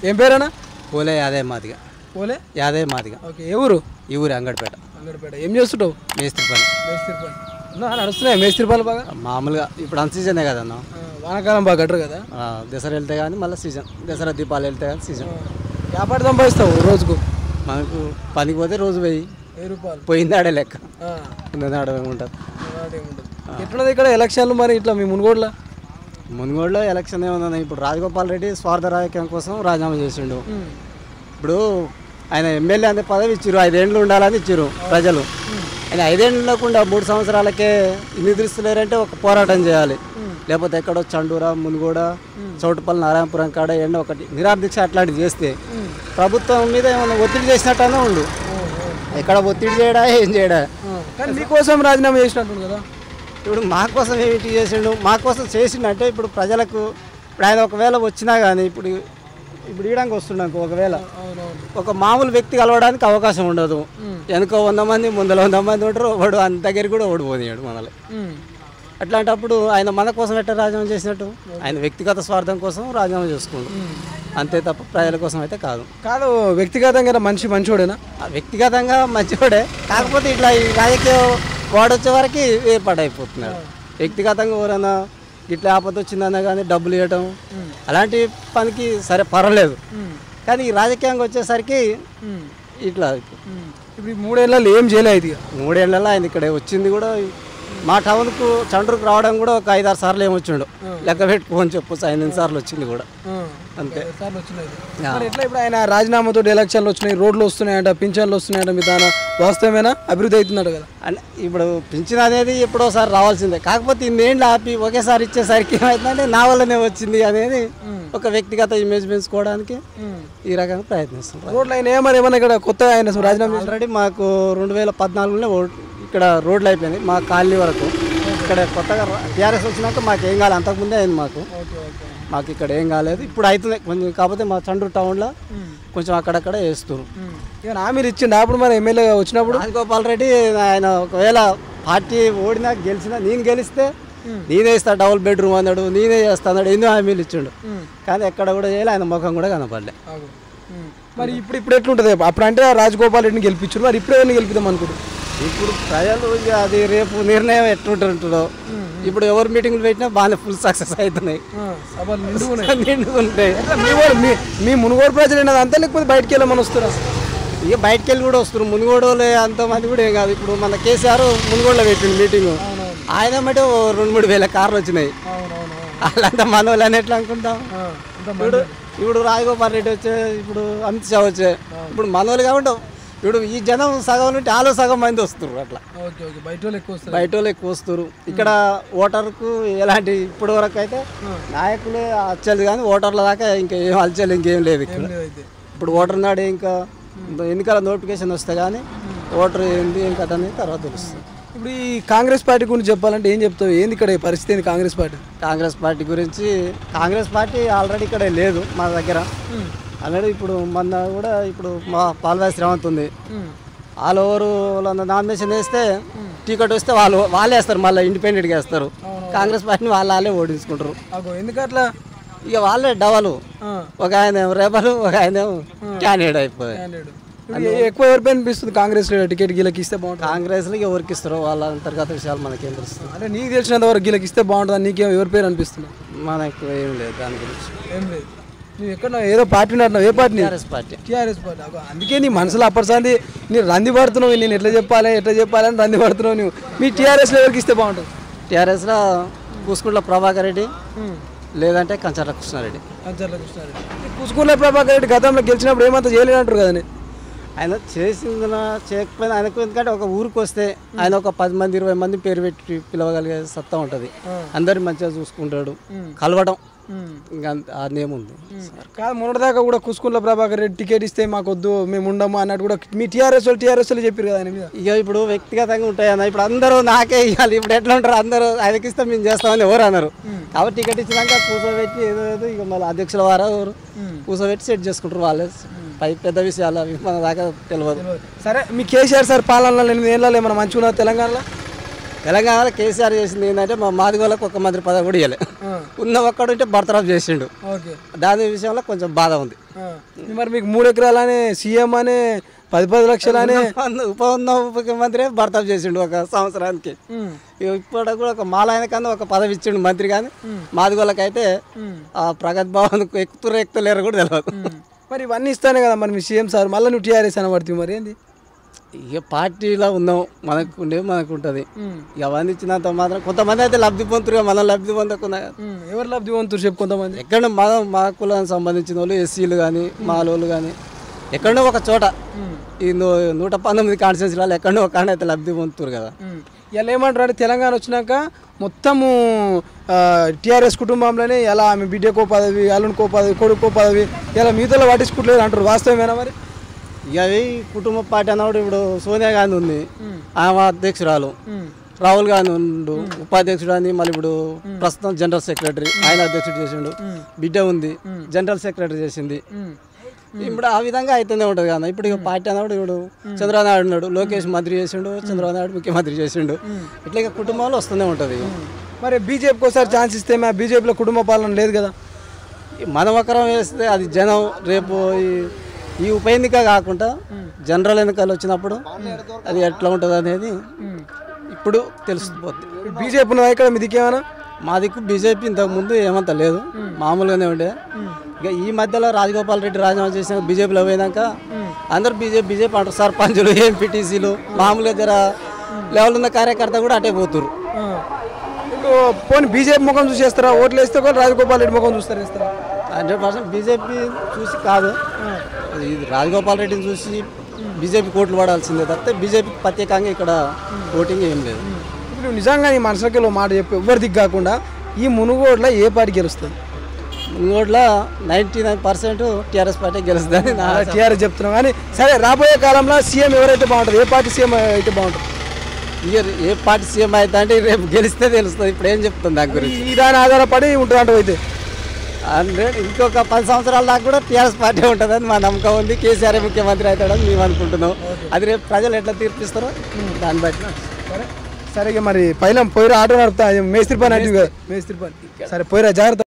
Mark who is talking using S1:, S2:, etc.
S1: ఏం పేరేనా
S2: పోలే యాదే మాదిగా
S1: ఓలే
S2: యాదే మాదిగా
S1: ఓకే ఏ ఊరు
S2: ఈ ఊరి అంగడిపేట
S1: అంగడిపేట ఏం చేస్తుంటావు
S2: మేస్త్రి పని
S1: మేస్త్రి పని ఉన్నా, నడుస్తున్నాయి మేస్త్రి పనులు బాగా
S2: మామూలుగా ఇప్పుడు అన్ సీజనే కదన్న
S1: ఆ, వానాకాలం బాగా కట్టరు కదా
S2: ఆ, దసరా వెళ్తే కానీ మళ్ళీ సీజన్ దసరా దీపాలు వెళ్తే కానీ సీజన్
S1: వ్యాపారం సంపాదిస్తావు రోజుకు
S2: మనకు పనికి పోతే రోజు పోయి
S1: వెయ్యి రూపాయలు
S2: పోయింది ఆడే లెక్క
S1: ఆ,
S2: ఆడ ఉంటుంది
S1: అలాంటి ఏముండదు. ఎట్లున్నది ఇక్కడ ఎలక్షన్లు మరి ఇట్లా మీ మునుగోడులో
S2: మునుగోడులో ఎలక్షన్ ఏముందన్న ఇప్పుడు రాజగోపాల్ రెడ్డి స్వార్థ రాజకీయం కోసం రాజీనామా చేసిండు ఇప్పుడు ఆయన ఎమ్మెల్యే అనే పదవి ఇచ్చారు ఐదేండ్లు ఉండాలని ఇచ్చారు ప్రజలు ఆయన ఐదేండ్లు ఉండకుండా మూడు సంవత్సరాలకే నిద్రిస్తలేరంటే ఒక పోరాటం చేయాలి లేకపోతే ఎక్కడో చండూర మునుగోడ చౌటుపల్లి నారాయణపురం కాడ ఎండ ఒకటి నిరాదీక్ష అట్లాంటివి చేస్తే ప్రభుత్వం మీద ఏమైనా ఒత్తిడి చేసినట్టనే ఉండు ఎక్కడ ఒత్తిడి చేయడా ఏం చేయడా
S1: కానీ మీకోసం రాజీనామా చేసినట్టు కదా
S2: ఇప్పుడు మా కోసం ఏమిటి చేసిండు మా కోసం చేసిండంటే ఇప్పుడు ప్రజలకు ఇప్పుడు ఆయన ఒకవేళ వచ్చినా కానీ ఇప్పుడు ఇప్పుడు ఈడానికి వస్తున్నాక ఒకవేళ
S1: అవునవును
S2: ఒక మామూలు వ్యక్తి కలవడానికి అవకాశం ఉండదు వెనుక వంద మంది ముందర వంద మంది ఉంటారు వాడు అంత దగ్గరికి కూడా ఓడిపోయాడు మనల్ని అట్లాంటప్పుడు ఆయన మన కోసం ఎట్లా రాజీనామా చేసినట్టు ఆయన వ్యక్తిగత స్వార్థం కోసం రాజీనామా చేసుకుండు అంతే తప్ప ప్రజల కోసం అయితే కాదు
S1: కాదు వ్యక్తిగతంగా మనిషి మంచోడేనా
S2: ఆ వ్యక్తిగతంగా మంచివాడే కాకపోతే ఇట్లా ఈ రాజకీయ వాడొచ్చే వరకు ఏర్పాటైపోతున్నాడు వ్యక్తిగతంగా ఎవరైనా ఇట్లా ఆపద వచ్చిందన్నా కానీ డబ్బులు ఇవ్వటం అలాంటి పనికి సరే పర్వాలేదు కానీ ఈ రాజకీయంగా వచ్చేసరికి ఇట్లా
S1: ఇప్పుడు ఈ మూడేళ్ళలో ఏం చేయలేదు ఇది
S2: మూడేళ్లలో ఆయన ఇక్కడ వచ్చింది కూడా మా టౌన్కు చండ్రుకు రావడం కూడా ఒక ఐదారు సార్లు ఏమొచ్చిండు లెక్క పెట్టుకోని చెప్పొచ్చు ఐదు ఎనిమిది సార్లు వచ్చింది కూడా అంతే
S1: సార్లు వచ్చినాయి మరి ఎట్లా ఇప్పుడు ఆయన రాజీనామాతో ఎలక్షన్లు వచ్చినాయి రోడ్లు వస్తున్నాయంట పింఛన్లు వస్తున్నాయంట మీ దాని వాస్తవమేనా అభివృద్ధి అవుతున్నాడు కదా
S2: అంటే ఇప్పుడు పింఛన్ అనేది ఎప్పుడోసారి రావాల్సిందే కాకపోతే ఇన్నేళ్ళు ఆపి ఒకేసారి ఇచ్చేసరికి ఏమవుతుందంటే నా వల్లనే వచ్చింది అనేది ఒక వ్యక్తిగత ఇమేజ్ పెంచుకోవడానికి ఈ రకంగా ప్రయత్నిస్తున్నాం
S1: రోడ్లు ఆయన ఏమని ఏమన్నా ఇక్కడ కొత్తగా ఆయన రాజీనామా
S2: ఆల్రెడీ మాకు రెండు వేల పద్నాలుగులో ఓ- ఇక్కడ రోడ్లు అయిపోయినాయి మా కాలనీ వరకు ఇక్కడ కొత్తగా టీఆర్ఎస్ వచ్చినాక మాకు ఏం కాలేదు అంతకుముందే అయింది మాకు
S1: ఓకే ఓకే
S2: మాకు ఇక్కడ ఏం కాలేదు ఇప్పుడు అవుతుంది కొంచెం కాకపోతే మా చండ్రు టౌన్లో కొంచెం అక్కడక్కడ వేస్తున్నారు
S1: ఇక నా మీరు ఇచ్చిండు అప్పుడు మరి ఎమ్మెల్యే వచ్చినప్పుడు
S2: రాజగోపాల్ రెడ్డి ఆయన ఒకవేళ పార్టీ ఓడినా గెలిచినా నేను గెలిస్తే నేనే ఇస్తా డబుల్ బెడ్రూమ్ అన్నాడు నేనే చేస్తా అన్నాడు ఎన్నో హామీలు ఇచ్చిండు కానీ ఎక్కడ కూడా చేయాలి ఆయన ముఖం కూడా కనపడలే
S1: ఆగు. ఉమ్. మరి ఇప్పుడు ఇప్పుడు ఎట్లుంటుంది అప్పుడు అంటే రాజగోపాల్ రెడ్డిని గెలిపించారు మరి ఇప్పుడు ఎవరిని గెలిపిద్దాం అనుకుంటారు
S2: ఇప్పుడు ప్రజలు ఇక అది రేపు నిర్ణయం ఎట్లుంటుంటుందో ఇప్పుడు ఎవరు మీటింగ్లు పెట్టినా బాగానే ఫుల్ సక్సెస్ అవుతున్నాయి
S1: సభలు నిండు
S2: నిండుకుంటాయి
S1: మీ వాడు మీ మీ మునుగోడు ప్రజలు ఏంటది అంతా లేకపోతే బయటికి వెళ్ళమని వస్తారా
S2: ఇక బయటకు వెళ్ళి కూడా వస్తారు మునుగోడులో అంతమంది కూడా ఏం కాదు ఇప్పుడు మన కేసీఆర్ మునుగోడులో పెట్టిండు మీటింగ్ ఆయన మటే ఓ రెండు మూడు వేల కార్లు వచ్చినాయి
S1: అవునవును
S2: వాళ్ళంతా మన వాళ్ళు అని ఎట్లా అనుకుంటాం ఇప్పుడు ఇప్పుడు రాజగోపాల్ రెడ్డి వచ్చే ఇప్పుడు అమిత్ షా వచ్చే ఇప్పుడు మనోళ్ళు కాబట్టి ఇప్పుడు ఈ జనం సగం నుండి ఆలో సగం మంది వస్తారు అట్లా
S1: ఓకే ఓకే బయట వాళ్ళు ఎక్కువ వస్తారు
S2: బయట వాళ్ళు ఎక్కువ వస్తారు ఇక్కడ ఓటర్కు ఎలాంటి ఇప్పటి వరకు అయితే నాయకులే అచ్చలేదు కానీ ఓటర్ల దాకా ఇంకా ఏం అలచలు ఇంకేం లేదు ఇక్కడ
S1: అయితే
S2: ఇప్పుడు ఓటర్ నాడు ఇంకా ఎన్నికల నోటిఫికేషన్ వస్తే కానీ ఓటర్ ఏంది ఏం కథ అనేది తర్వాత తెలుస్తుంది
S1: ఇప్పుడు ఈ కాంగ్రెస్ పార్టీ గురించి చెప్పాలంటే ఏం చెప్తావు ఏంది ఇక్కడ ఈ పరిస్థితి ఏంది కాంగ్రెస్ పార్టీ
S2: కాంగ్రెస్ పార్టీ గురించి కాంగ్రెస్ పార్టీ ఆల్రెడీ ఇక్కడ లేదు మా దగ్గర ఆల్రెడీ ఇప్పుడు మన కూడా ఇప్పుడు మా పాల్వాయి శ్రవంత్ ఉంది ఆల్ ఓవర్ నామినేషన్ వేస్తే టికెట్ వస్తే వాళ్ళు వాళ్ళే వేస్తారు మళ్ళీ ఇండిపెండెంట్గా వేస్తారు కాంగ్రెస్ పార్టీని వాళ్ళు వాళ్ళే ఓడించుకుంటారు
S1: అగో ఎందుకు అట్లా
S2: ఇక వాళ్ళే డబలు
S1: ఆ,
S2: ఒక ఆయన రెబలు ఒక ఆయన క్యాండిడేట్ అయిపోయి
S1: candidate. ఇప్పుడు ఎక్కువ ఎవరిపై అనిపిస్తుంది కాంగ్రెస్ లో టికెట్ గీలకి ఇస్తే బాగుంటుంది
S2: కాంగ్రెస్లో ఎవరికి ఇస్తారో వాళ్ళ అంతర్గత విషయాలు మనకేం తెలుస్తుంది
S1: అంటే నీకు తెలిసినంత వరకు గీలకి ఇస్తే బాగుంటుంది నీకేం ఎవరి పేరు అనిపిస్తుంది
S2: మనకు ఏం లేదు దాని గురించి
S1: ఏం లేదు నువ్వు ఎక్కడ ఏదో పార్టీ అంటున్నావు ఏ party
S2: TRS party
S1: TRS party అగో అందుకే నీ మనసులో అప్పటిసారి నీ రంది పడుతున్నావు నేను ఎట్లా చెప్పాలి ఎట్లా చెప్పాలి అని రంది పడుతున్నావు నువ్వు మీ టీఆర్ఎస్లో ఎవరికి ఇస్తే బాగుంటుంది
S2: టీఆర్ఎస్లో కూసుకుంట్ల ప్రభాకర్ రెడ్డి లేదంటే కంచర్ల కృష్ణారెడ్డి
S1: అంచర్ల కృష్ణారెడ్డి పుసుకుల ప్రభాకర్ రెడ్డి గతంలో గెలిచినప్పుడు ఏమంతా చేయలేడు అంటారు కదండి
S2: ఆయన చేసింది చేయకపోయినా ఆయనకు ఎందుకంటే ఒక ఊరికి వస్తే ఆయన ఒక పది మంది ఇరవై మంది పేరు పెట్టి పిలవగలిగే సత్తా ఉంటుంది అందరిని మంచిగా చూసుకుంటాడు కలవడం ఇంకా అంత- ఆ నేమ్ ఉంది
S1: కాదు మొన్నటిదాకా కూడా కుసుకుల ప్రభాకర్ రెడ్డి టికెట్ ఇస్తే మాకు వద్దు మేము ఉండము అన్నట్టు కూడా మీ టీఆర్ఎస్ వాళ్ళు టీఆర్ఎస్ వాళ్ళు చెప్పారు కదా ఆయన మీద
S2: ఇక ఇప్పుడు వ్యక్తిగతంగా ఉంటాయి అన్న ఇప్పుడు అందరూ నాకే ఇవ్వాలి ఇప్పుడు ఎట్లా ఉంటారు అందరూ ఆయనకి ఇస్తే మేము చేస్తామని ఎవరు అన్నారు కాబట్టి టికెట్ ఇచ్చినాక కూర్చోబెట్టి ఏదో ఏదో ఇక మళ్ళీ అధ్యక్షుల వారా ఎవరు కూర్చోబెట్టి సెట్ చేసుకుంటారు వాళ్ళే పై పెద్ద విషయాలు అవి మన దాకా తెలియదు
S1: సరే మీ కేసీఆర్ సార్ పాలనలో ఎనిమిది ఏళ్ళలో ఏమైనా మంచిగా ఉన్నదా తెలంగాణలో
S2: తెలంగాణలో కేసీఆర్ చేసింది ఏంటంటే మా మాదిగోళ్ళకి ఒక మంత్రి పదవి కూడా ఇవ్వలే ఉన్న ఒక్కడుంటే బర్తరఫ్ చేసిండు
S1: ఓకే
S2: దాని విషయంలో కొంచెం బాధ ఉంది
S1: మరి మీకు మూడు ఎకరాలనే సీఎం అనే పది పది లక్షలనే
S2: ఉన్న- ఉప ఉన్న ముఖ్యమంత్రి బర్తరఫ్ చేసిండు ఒక సంవత్సరానికి ఇప్పుడు కూడా ఒక మాలాయన కన్నా ఒక పదవి ఇచ్చిండు మంత్రి కానీ మాదిగోళ్ళకైతే ఆ ప్రగతి భవన్ ఎక్కుతురు ఎక్కుతలేరు కూడా తెలియదు
S1: మరి ఇవన్నీ ఇస్తానే కదా మరి మీ సీఎం సార్ మళ్ళీ నువ్వు టీఆర్ఎస్ అనబడుతుంది మరి ఏంది
S2: ఇక పార్టీలో ఉన్నాం మనకు ఉండే మనకు ఉంటుంది ఇక అవన్నీ ఇచ్చినంత మాత్రం కొంతమంది అయితే లబ్ధి పొందుతురుగా మనం లబ్ధి పొందకుండా
S1: ఎవరు లబ్ధివంతులు చెప్పు కొంతమంది
S2: ఎక్కడ మనం మా కులానికి సంబంధించిన వాళ్ళు ఎస్సీలు కానీ మాలోళ్ళు కానీ ఎక్కడో ఒక చోట ఈ నూ- నూట పంతొమ్మిది కాన్స్టిట్యూన్సీలలో ఎక్కడో ఒక కాడ అయితే లబ్ధి పొందుతురు కదా
S1: ఇలా ఏమంటారు అంటే తెలంగాణ వచ్చినాక మొత్తము టీఆర్ఎస్ కుటుంబంలోనే ఎలా ఆమె బిడ్డకో పదవి అల్లునికో పదవి కొడుకో పదవి ఇలా మిగతాలో పట్టించుకుంటలేదు అంటారు వాస్తవమేనా మరి
S2: ఇక అవి కుటుంబ పార్టీ అన్నప్పుడు ఇప్పుడు సోనియా గాంధీ ఉంది ఆమె అధ్యక్షురాలు రాహుల్ గాంధీ ఉండు ఉపాధ్యక్షుడు అని మళ్ళీ ఇప్పుడు ప్రస్తుతం జనరల్ సెక్రటరీ ఆయన అధ్యక్షుడు చేసిండు బిడ్డ ఉంది జనరల్ సెక్రటరీ చేసింది ఇప్పుడు ఆ విధంగా అయితేనే ఉంటుంది కదా ఇప్పుడు ఇక పార్టీ అన్నప్పుడు ఇప్పుడు చంద్రబాబు నాయుడు ఉన్నాడు లోకేష్ మంత్రి చేసిండు చంద్రబాబు నాయుడు ముఖ్యమంత్రి చేసిండు ఇట్లా ఇక కుటుంబంలో వస్తూనే ఉంటుంది
S1: మరి బీజేపీకి ఒకసారి ఛాన్స్ ఇస్తే మా బీజేపీలో కుటుంబ పాలన లేదు కదా
S2: ఈ మనం ఒకరం వేస్తే అది జనం రేపు ఈ- ఈ ఉప ఎన్నిక కాకుండా జనరల్ ఎన్నికలు వచ్చినప్పుడు అది ఎట్లా ఉంటుంది అనేది ఇప్పుడు తెలిసిపోద్ది
S1: బీజేపీ ఉన్నదా ఇక్కడ మీ దిక్కేమన్నా
S2: మా దిక్కు బీజేపీ ఇంతకు ముందు ఏమంత లేదు మామూలుగానే ఉండే ఇక ఈ మధ్యలో రాజగోపాల్ రెడ్డి రాజీనామా చేసిన బీజేపీలో పోయినాక అందరూ బీజేపీ బీజేపీ అంటారు సర్పంచులు ఎంపీటీసీలు మామూలుగా జర లెవెల్ ఉన్న కార్యకర్త కూడా అటే పోతురు
S1: ఇప్పుడు పోనీ బీజేపీ ముఖం చూసి వేస్తారా ఓట్లు వేస్తే కూడా రాజగోపాల్ రెడ్డి ముఖం చూస్తారు వేస్తారా
S2: హండ్రెడ్ పర్సెంట్ బీజేపీ చూసి కాదు ఇది రాజగోపాల్ రెడ్డిని చూసి బీజేపీ కోట్లు పడాల్సిందే తప్పితే బీజేపీకి ప్రత్యేకంగా ఇక్కడ ఓటింగ్ ఏం లేదు
S1: ఇప్పుడు నిజంగా నీ మనసులోకి ఓ మాట చెప్పి ఎవరి దిక్కు కాకుండా ఈ మునుగోడులో ఏ పార్టీ గెలుస్తుంది
S2: ఇంకోట్ల ninety nine percent TRS party గెలుస్తుందని నా ఆశ.
S1: టీఆర్ఎస్ చెప్తున్నాం కానీ సరే రాబోయే కాలంలో సీఎం ఎవరైతే బాగుంటుంది ఏ పార్టీ సీఎం అయితే బాగుంటుంది
S2: ఇయర్ ఏ పార్టీ సీఎం అయితే అంటే రేపు గెలిస్తే తెలుస్తుంది ఇప్పుడు ఏం చెప్తుంది దాని గురించి
S1: ఈ దాని ఆధారపడి ఉంటుంది అంటే అయితే
S2: హండ్రెడ్ ఇంకొక పది సంవత్సరాల దాకా కూడా టీఆర్ఎస్ పార్టీ ఉంటుందని మా నమ్మకం ఉంది కేసీఆర్ ముఖ్యమంత్రి అవుతాడని మేము అనుకుంటున్నాం అది రేపు ప్రజలు ఎట్లా తీర్పిస్తారో దాన్ని బట్టి
S1: సరే సరే ఇక మరి పైలం పోయిరా ఆటో నడుపుతా మేస్త్రి పని అంటే మేస్త్రి పని సరే పోయిరా జాగ్రత్త